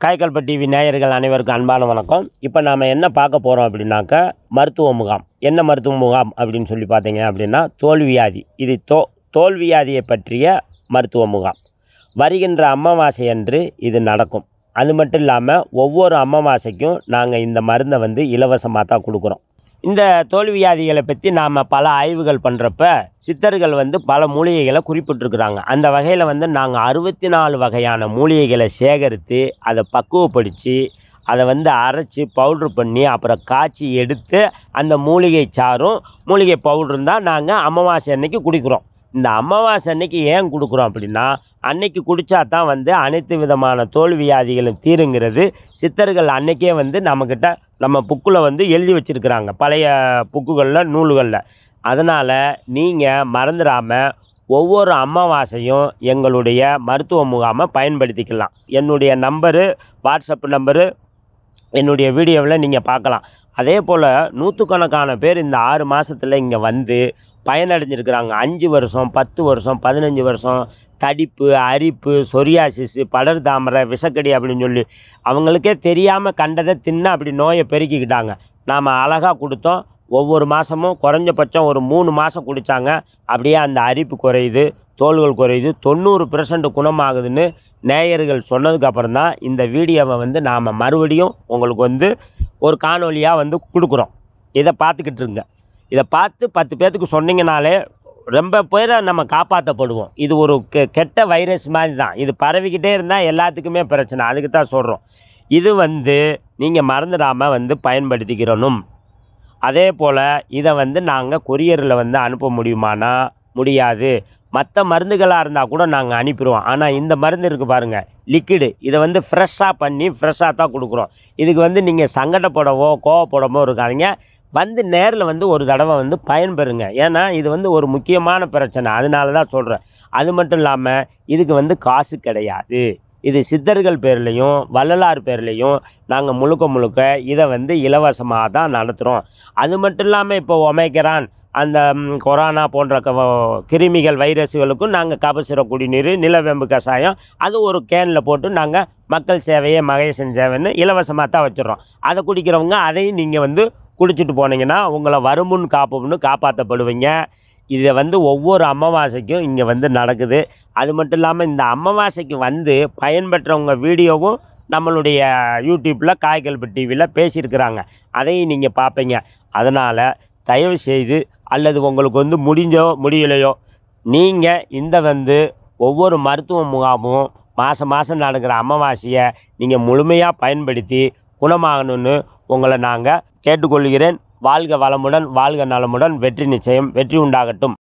காய்கல்ப TV நேயர்கள் அனைவருக்கும் அன்பான வணக்கம் இப்போ நாம் என்ன பார்க்க போகிறோம் அப்படின்னாக்கா மருத்துவ முகாம் என்ன மருத்துவ முகாம் அப்படின்னு சொல்லி பார்த்தீங்க அப்படின்னா தோல்வியாதி இது தோ தோல்வியாதியை பற்றிய மருத்துவ முகாம் வருகின்ற அமாவாசை அன்று இது நடக்கும் அது மட்டும் இல்லாமல் ஒவ்வொரு அமாவாசைக்கும் நாங்கள் இந்த மருந்தை வந்து இலவசமாக தான் கொடுக்குறோம் இந்த தோல்வியாதிகளை பற்றி நாம் பல ஆய்வுகள் பண்ணுறப்ப சித்தர்கள் வந்து பல மூலிகைகளை குறிப்பிட்டிருக்கிறாங்க அந்த வகையில் வந்து நாங்கள் அறுபத்தி நாலு வகையான மூலிகைகளை சேகரித்து அதை பக்குவப்படுத்தி அதை வந்து அரைச்சி பவுட்ரு பண்ணி அப்புறம் காய்ச்சி எடுத்து அந்த மூலிகை சாறும் மூலிகை பவுடரும் தான் நாங்கள் அமாவாசை அன்னைக்கு குடிக்கிறோம் இந்த அமாவாசை அன்னைக்கு ஏன் கொடுக்குறோம் அப்படின்னா அன்னைக்கு குடித்தா தான் வந்து அனைத்து விதமான தோல்வியாதிகளும் தீருங்கிறது சித்தர்கள் அன்னைக்கே வந்து நம்மக்கிட்ட நம்ம புக்கில் வந்து எழுதி வச்சுருக்கிறாங்க பழைய புக்குகளில் நூல்களில் அதனால் நீங்கள் மறந்துடாமல் ஒவ்வொரு அமாவாசையும் எங்களுடைய மருத்துவ முகாமை பயன்படுத்திக்கலாம் என்னுடைய நம்பரு வாட்ஸ்அப் நம்பரு என்னுடைய வீடியோவில் நீங்கள் பார்க்கலாம் அதே போல் நூற்றுக்கணக்கான பேர் இந்த ஆறு மாதத்தில் இங்கே வந்து பயனடைஞ்சிருக்கிறாங்க அஞ்சு வருஷம் பத்து வருஷம் பதினஞ்சு வருஷம் தடிப்பு அரிப்பு சொரியாசிஸு படர் தாமரை விஷக்கடி அப்படின்னு சொல்லி அவங்களுக்கே தெரியாமல் கண்டதை தின்னு அப்படி நோயை பெருக்கிக்கிட்டாங்க நாம் அழகாக கொடுத்தோம் ஒவ்வொரு மாதமும் குறைஞ்சபட்சம் ஒரு மூணு மாதம் குடித்தாங்க அப்படியே அந்த அரிப்பு குறையுது தோள்கள் குறையுது தொண்ணூறு பெர்சன்ட் குணமாகுதுன்னு நேயர்கள் சொன்னதுக்கப்புறம் தான் இந்த வீடியோவை வந்து நாம் மறுபடியும் உங்களுக்கு வந்து ஒரு காணொலியாக வந்து கொடுக்குறோம் இதை பார்த்துக்கிட்டு இருங்க இதை பார்த்து பத்து பேர்த்துக்கு சொன்னீங்கனாலே ரொம்ப பேரை நம்ம காப்பாற்றப்படுவோம் இது ஒரு கெ கெட்ட வைரஸ் மாதிரி தான் இது பரவிக்கிட்டே இருந்தால் எல்லாத்துக்குமே பிரச்சனை அதுக்கு தான் சொல்கிறோம் இது வந்து நீங்கள் மறந்துடாமல் வந்து பயன்படுத்திக்கிறணும் அதே போல் இதை வந்து நாங்கள் கொரியரில் வந்து அனுப்ப முடியுமானா முடியாது மற்ற மருந்துகளாக இருந்தால் கூட நாங்கள் அனுப்பிடுவோம் ஆனால் இந்த மருந்து இருக்குது பாருங்கள் லிக்விடு இதை வந்து ஃப்ரெஷ்ஷாக பண்ணி ஃப்ரெஷ்ஷாக தான் கொடுக்குறோம் இதுக்கு வந்து நீங்கள் சங்கடப்படவோ கோவப்படவோ இருக்காதீங்க வந்து நேரில் வந்து ஒரு தடவை வந்து பயன்பெறுங்க ஏன்னா இது வந்து ஒரு முக்கியமான பிரச்சனை அதனால தான் சொல்கிறேன் அது மட்டும் இல்லாமல் இதுக்கு வந்து காசு கிடையாது இது சித்தர்கள் பேர்லேயும் வள்ளலார் பேர்லேயும் நாங்கள் முழுக்க முழுக்க இதை வந்து இலவசமாக தான் நடத்துகிறோம் அது மட்டும் இல்லாமல் இப்போ ஒமைக்கிறான் அந்த ம், கொரோனா போன்ற க- கிருமிகள் வைரஸுகளுக்கும் நாங்கள் கபசுர குடிநீர் நிலவேம்பு கஷாயம் அது ஒரு கேனில் போட்டு நாங்கள் மக்கள் சேவையே மகேசன் சேவைன்னு இலவசமாக தான் வச்சிடுறோம் அதை குடிக்கிறவங்க அதையும் நீங்கள் வந்து குடிச்சிட்டு போனீங்கன்னா உங்களை வருமுன் காப்போம்னு காப்பாற்றப்படுவீங்க இதை வந்து ஒவ்வொரு அமாவாசைக்கும் இங்கே வந்து நடக்குது அது மட்டும் இல்லாமல் இந்த அமாவாசைக்கு வந்து பயன்பெற்றவங்க வீடியோவும் நம்மளுடைய யூடியூப்பில் காய்கல்பு டிவியில் பேசியிருக்கிறாங்க அதையும் நீங்கள் பார்ப்பீங்க அதனால் தயவு செய்து அல்லது உங்களுக்கு வந்து முடிஞ்சோ முடியலையோ நீங்கள் இந்த வந்து ஒவ்வொரு மருத்துவ முகாமும் மாதம் மாதம் நடக்கிற அமாவாசையை நீங்கள் முழுமையாக பயன்படுத்தி குணமாகணும்னு உங்களை நாங்கள் கேட்டுக்கொள்கிறேன் வாழ்க வளமுடன் வாழ்க நலமுடன் வெற்றி நிச்சயம் வெற்றி உண்டாகட்டும்